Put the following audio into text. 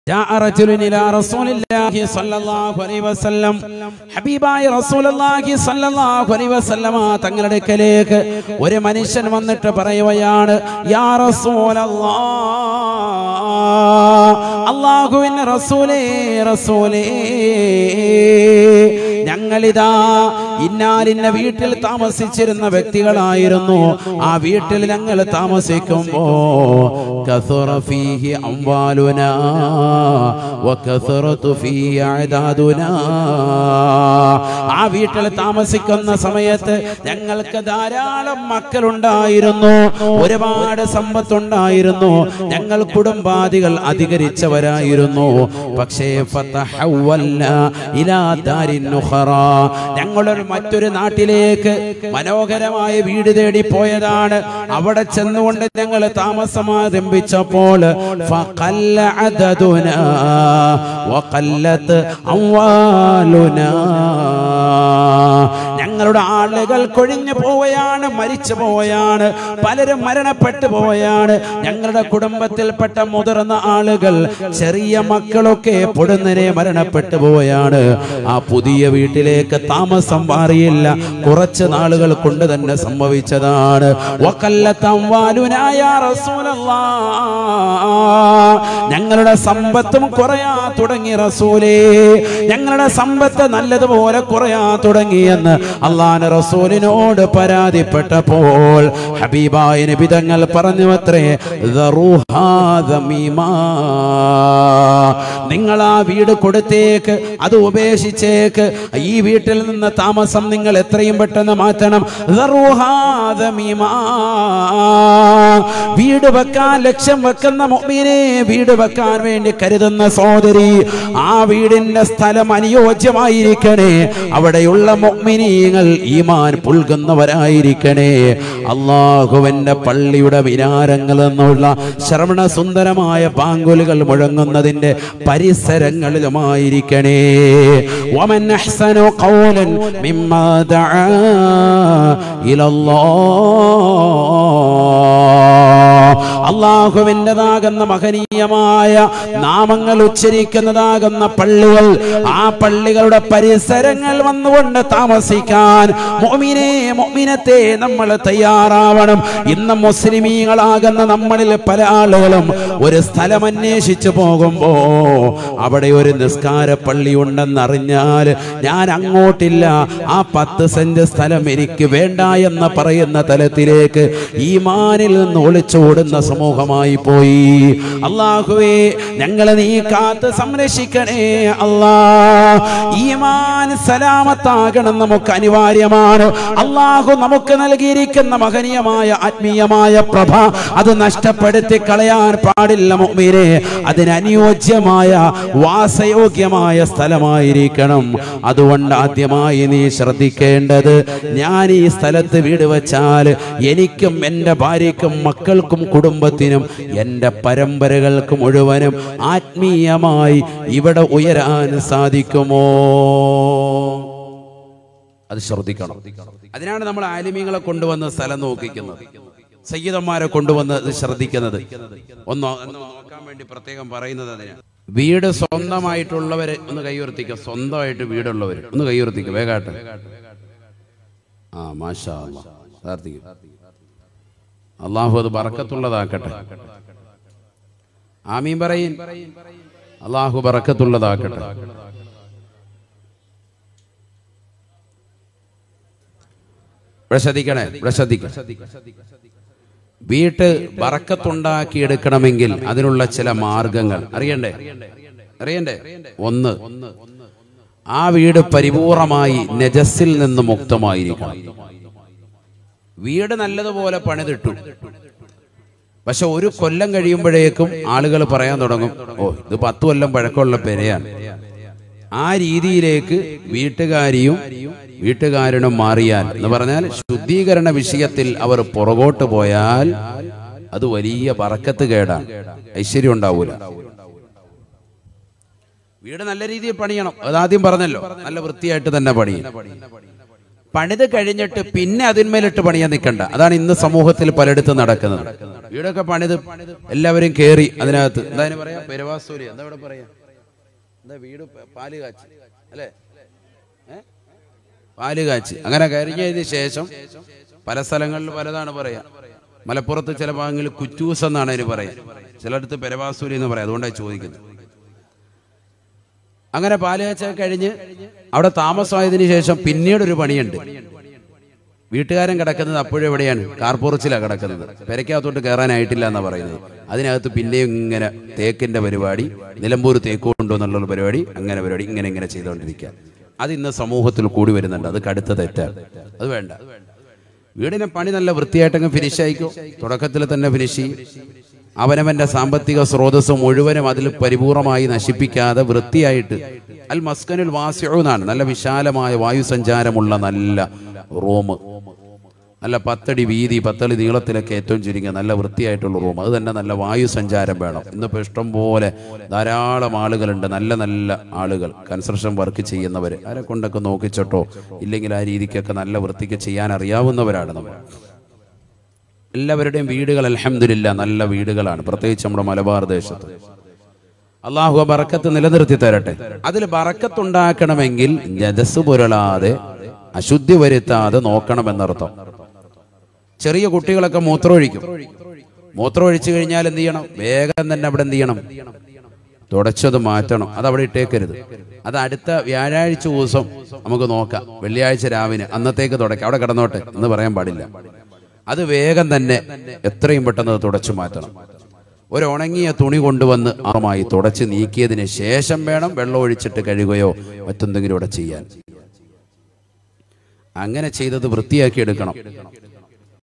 جاء رجل إلى رسول الله صلى الله عليه وسلم ഹബീബായ റസൂലുള്ളാഹി സ്വല്ലല്ലാഹു അലൈഹി വസല്ലമ തങ്ങളുടെ അടുക്കലേക്ക് ഒരു മനുഷ്യൻ വന്നിട്ട് പറയുകയാണ് യാ റസൂലല്ലാഹ് അല്ലാഹുവിന്റെ റസൂലേ റസൂലേ ഞങ്ങളിതാ ഇന്നാലിന്ന വീട്ടിൽ താമസിച്ചിരുന്ന വ്യക്തികളായിരുന്നു ആ വീട്ടിൽ ഞങ്ങൾ താമസിക്കുമ്പോ കസുറ ഫീഹി അംവാലുനാ വകസുറതു ഫീഹി അഅദാദുനാ ആ വീട്ടിൽ താമസിക്കുന്ന സമയത്ത് ഞങ്ങൾക്ക് ധാരാളം മക്കളുണ്ടായിരുന്നു ഒരുപാട് സമ്പത്തുണ്ടായിരുന്നു ഞങ്ങൾ കുടുംബാദികൾ അധികരിച്ചവരായിരുന്നു പക്ഷേ ഫതഹവ്വൽന ഇലാ ദാരിൻ നുഖറ ഞങ്ങളൊരു മറ്റൊരു നാട്ടിലേക്ക് മനോഹരമായ വീട് തേടി പോയതാണ് അവിടെ ചെന്നുകൊണ്ട് ഞങ്ങൾ താമസം ആരംഭിച്ചപ്പോൾ ഫഖല്ല അദദുനാ വഖല്ലത്ത് അംവാലുനാ ഞങ്ങളുടെ ആളുകൾ കൊഴിഞ്ഞു പോവുകയാണ് മരിച്ചു പോവുകയാണ് പലരും മരണപ്പെട്ടു പോവുകയാണ് ഞങ്ങളുടെ കുടുംബത്തിൽപ്പെട്ട മുതിർന്ന ആളുകൾ ചെറിയ മക്കളൊക്കെ പൊടുന്നനെ മരണപ്പെട്ടു പോവുകയാണ് ആ പുതിയ വീട്ടിലേക്ക് താമസം മാറിയില്ല കുറച്ച് നാളുകൾ കൊണ്ട് തന്നെ സംഭവിച്ചതാണ് വക്കല്ലത്തംവാലുനായ റസൂലല്ലാ. ഞങ്ങളുടെ സമ്പത്തും കുറയാ തുടങ്ങി റസൂലേ ഞങ്ങളുടെ സമ്പത്ത് നല്ലതുപോലെ കുറയാ തുടങ്ങിയെന്ന് അള്ളാഹ് റസൂലിനോട് പരാതിപ്പെട്ടപ്പോൾ ഹബീബായ നബിതങ്ങൾ പറഞ്ഞു അത്രേ "ദറുഹാ ദമീമാ." നിങ്ങൾ ആ വീട് കൊടുത്തേക്ക് അത് ഉപേക്ഷിച്ചേക്ക് ഈ വീട്ടിൽ നിന്ന് താമസം നിങ്ങൾ എത്രയും പെട്ടെന്ന് മാറ്റണം ദറുഹാ ദമീമാ. വീട് വെക്കാൻ ലക്ഷ്യം വെക്കുന്ന മുഅ്മിനെ വീട് വെക്കാൻ വേണ്ടി കരുതുന്ന സഹോദരി ആ വീടിന്റെ സ്ഥലം അനുയോജ്യമായിരിക്കണേ അവിടെയുള്ള മുഅ്മിനീങ്ങൾ ഈമാൻ പുൽകുന്നവരായിരിക്കണേ അള്ളാഹുവിന്റെ പള്ളിയുടെ വിനാരങ്ങളിൽ നിന്നുള്ള ശ്രവണ സുന്ദരമായ പാങ്കുലുകൾ മുഴങ്ങുന്നതിന്റെ പരിസരങ്ങളിലുമായിരിക്കണേ വമൻ അഹ്സനു ഖൗലൻ മിമ്മാ ദആ ഇലല്ലാഹ് അള്ളാഹുവിൻ്റെതാകുന്ന മഹനീയമായ നാമങ്ങൾ ഉച്ചരിക്കുന്നതാകുന്ന പള്ളികൾ ആ പള്ളികളുടെ പരിസരങ്ങൾ വന്നുകൊണ്ട് താമസിക്കാൻ മൊമിനെ മൊമിനത്തെ നമ്മൾ തയ്യാറാവണം ഇന്ന് മുസ്ലിമീങ്ങളാകുന്ന നമ്മളിൽ പല ആളുകളും ഒരു സ്ഥലം അന്വേഷിച്ചു പോകുമ്പോ അവിടെ ഒരു നിസ്കാര പള്ളി ഉണ്ടെന്നറിഞ്ഞാൽ ഞാൻ അങ്ങോട്ടില്ല ആ പത്ത് സെന്റ് സ്ഥലം എനിക്ക് വേണ്ട എന്ന് പറയുന്ന തലത്തിലേക്ക് ഈമാനിൽ നിന്ന് ഒളിച്ചോടുന്ന സമൂഹമായി പോയി അള്ളാഹുവേ ഞങ്ങളെ നീ കാത്ത് സംരക്ഷിക്കണേ അല്ലാ ഈമാൻ സലാമത്താകണം നമുക്ക് അനിവാര്യമാണ് അള്ളാഹു നമുക്ക് നൽകിയിരിക്കുന്ന മഹനീയമായ ആത്മീയമായ പ്രഭ അത് നഷ്ടപ്പെടുത്തി കളയാൻ പാടില്ല മുഅ്മിനെ അതിനനുയോജ്യമായ വാസയോഗ്യമായ സ്ഥലമായിരിക്കണം അതുകൊണ്ട് ആദ്യമായി നീ ശ്രദ്ധിക്കേണ്ടത് ഞാൻ ഈ സ്ഥലത്ത് വീട് വെച്ചാൽ എനിക്കും എൻ്റെ ഭാര്യയ്ക്കും മക്കൾക്കും കുടുംബത്തിനും എൻ്റെ പരമ്പരകൾക്ക് മുഴുവനും ആത്മീയമായി ഇവിടെ ഉയരാൻ സാധിക്കുമോ അത് ശ്രദ്ധിക്കണം അതിനാണ് നമ്മൾ ആലിമീങ്ങളെ കൊണ്ടുവന്ന് സ്ഥലം നോക്കിക്കുന്നത് സയ്യിദന്മാരെ കൊണ്ടുവന്ന് ഇത് ശ്രദ്ധിക്കുന്നത് ഒന്ന് ഒന്ന് നോക്കാൻ വേണ്ടി പ്രത്യേകം പറയുന്നത് അതിനാണ് വീട് സ്വന്തമായിട്ടുള്ളവര് ഒന്ന് കൈയുയർത്തിക്കുക സ്വന്തമായിട്ട് വീടുള്ളവര് ഒന്ന് കൈയുയർത്തിക്കുക വേഗാട്ട് ആ മാഷാ അല്ലാ. പ്രാർത്ഥിക്കും അള്ളാഹു അത് ബറക്കത്തുള്ളതാക്കട്ടെ ആമീൻ പറയും അള്ളാഹു ബറക്കത്തുള്ളതാക്കട്ടെ ഇവിടെ ശ്രദ്ധിക്കണേ ഇവിടെ ശ്രദ്ധിക്കണം വീട്ട് ബറക്കത്തുണ്ടാക്കി എടുക്കണമെങ്കിൽ അതിനുള്ള ചില മാർഗങ്ങൾ അറിയണ്ടേ അറിയണ്ടേ ഒന്ന് ആ വീട് പരിപൂർണമായി നജസ്സിൽ നിന്ന് മുക്തമായിരിക്കണം വീട് നല്ലതുപോലെ പണിതിട്ടു പക്ഷെ ഒരു കൊല്ലം കഴിയുമ്പോഴേക്കും ആളുകൾ പറയാൻ തുടങ്ങും ഓ ഇത് പത്ത് കൊല്ലം പഴക്കമുള്ള പെരയാണ് ആ രീതിയിലേക്ക് വീട്ടുകാരിയും വീട്ടുകാരനും മാറിയാൽ എന്ന് പറഞ്ഞാൽ ശുദ്ധീകരണ വിഷയത്തിൽ അവർ പുറകോട്ട് പോയാൽ അത് വലിയ പറക്കത്ത് കേടാണ് ഐശ്വര്യം ഉണ്ടാവൂല വീട് നല്ല രീതിയിൽ പണിയണം അതാദ്യം പറഞ്ഞല്ലോ നല്ല വൃത്തിയായിട്ട് തന്നെ പണിയും പണിത് കഴിഞ്ഞിട്ട് പിന്നെ അതിന്മേലിട്ട് പണിയാൻ നിൽക്കണ്ട അതാണ് ഇന്ന് സമൂഹത്തിൽ പലയിടത്തും നടക്കുന്നത് വീടൊക്കെ പണിത് എല്ലാവരും കേറി അതിനകത്ത് എന്താ അതിന് പറയാ പെരുവാസൂരി എന്താ ഇവിടെ പറയാ എന്താ വീട് പ- പാല് കാച്ചി അല്ലേ ഏ? പാല് കാച്ചി അങ്ങനെ കഴിഞ്ഞതിന് ശേഷം പല സ്ഥലങ്ങളിൽ പലതാണ് പറയാ മലപ്പുറത്ത് ചില ഭാഗങ്ങളിൽ കുറ്റൂസ് എന്നാണ് അതിന് പറയാ ചിലടത്ത് പെരവാസൂരി എന്ന് പറയാം അതുകൊണ്ടാണ് ചോദിക്കുന്നത് അങ്ങനെ പാല് കാച്ചൊക്കെ കഴിഞ്ഞ് അവിടെ താമസമായതിനു ശേഷം പിന്നീട് ഒരു പണിയുണ്ട് വീട്ടുകാരൻ കിടക്കുന്നത് അപ്പോഴും എവിടെയാണ് കാർപ്പുറച്ചിലാണ് കിടക്കുന്നത് പെരക്കകത്തോട്ട് കയറാനായിട്ടില്ല എന്നാ പറയുന്നത് അതിനകത്ത് പിന്നെയും ഇങ്ങനെ തേക്കിന്റെ പരിപാടി നിലമ്പൂർ തേക്ക് കൊണ്ടുവന്നുള്ള പരിപാടി അങ്ങനെ പരിപാടി ഇങ്ങനെ ഇങ്ങനെ ചെയ്തുകൊണ്ടിരിക്കുക അത് ഇന്ന് സമൂഹത്തിൽ കൂടി വരുന്നുണ്ട് അത് കടുത്ത തെറ്റാണ് അത് വേണ്ട വീടിനെ പണി നല്ല വൃത്തിയായിട്ടങ്ങ് ഫിനിഷ് ആയിക്കോ തുടക്കത്തിൽ തന്നെ ഫിനിഷ് ചെയ്യും അവനവന്റെ സാമ്പത്തിക സ്രോതസ് മുഴുവനും അതിൽ പരിപൂർണമായി നശിപ്പിക്കാതെ വൃത്തിയായിട്ട് അൽ മസ്കനുൽ വാസിഉ എന്നാണ് നല്ല വിശാലമായ വായുസഞ്ചാരമുള്ള നല്ല റൂം നല്ല പത്തടി വീതി പത്തടി നീളത്തിലൊക്കെ ഏറ്റവും ചുരുങ്ങിയ നല്ല വൃത്തിയായിട്ടുള്ള റൂം അത് തന്നെ നല്ല വായു സഞ്ചാരം വേണം ഇന്നിപ്പോൾ ഇഷ്ടം പോലെ ധാരാളം ആളുകളുണ്ട് നല്ല നല്ല ആളുകൾ കൺസ്ട്രക്ഷൻ വർക്ക് ചെയ്യുന്നവർ ആരെ കൊണ്ടൊക്കെ നോക്കിച്ചിട്ടോ ഇല്ലെങ്കിൽ ആ രീതിക്കൊക്കെ നല്ല വൃത്തിക്ക് ചെയ്യാൻ അറിയാവുന്നവരാണ് നമ്മൾ എല്ലാവരുടെയും വീടുകൾ അലഹമില്ല നല്ല വീടുകളാണ് പ്രത്യേകിച്ച് നമ്മുടെ മലബാർ ദേശത്ത് അള്ളാഹു ആ ബറക്കത്ത് നിലനിർത്തി തരട്ടെ അതിൽ ബറക്കത്തുണ്ടാക്കണമെങ്കിൽ ജതസ് പുരളാതെ അശുദ്ധി വരുത്താതെ നോക്കണമെന്നർത്ഥം ചെറിയ കുട്ടികളൊക്കെ മൂത്രമൊഴിക്കും മൂത്രമൊഴിച്ചു കഴിഞ്ഞാൽ എന്ത് ചെയ്യണം വേഗം തന്നെ അവിടെ എന്ത് ചെയ്യണം തുടച്ചത് മാറ്റണം അത് അവിടെ ഇട്ടേക്കരുത് അത് അടുത്ത വ്യാഴാഴ്ച ദിവസം നമുക്ക് നോക്കാം വെള്ളിയാഴ്ച രാവിലെ അന്നത്തേക്ക് തുടക്കാം അവിടെ കിടന്നോട്ടെ എന്ന് പറയാൻ പാടില്ല അത് വേഗം തന്നെ എത്രയും പെട്ടെന്ന് അത് തുടച്ചു മാറ്റണം ഒരു ഉണങ്ങിയ തുണി കൊണ്ടുവന്ന് ആറുമായി തുടച്ച് നീക്കിയതിന് ശേഷം വേണം വെള്ളം ഒഴിച്ചിട്ട് കഴുകുകയോ മറ്റെന്തെങ്കിലും ഇവിടെ ചെയ്യാൻ അങ്ങനെ ചെയ്തത് വൃത്തിയാക്കി എടുക്കണം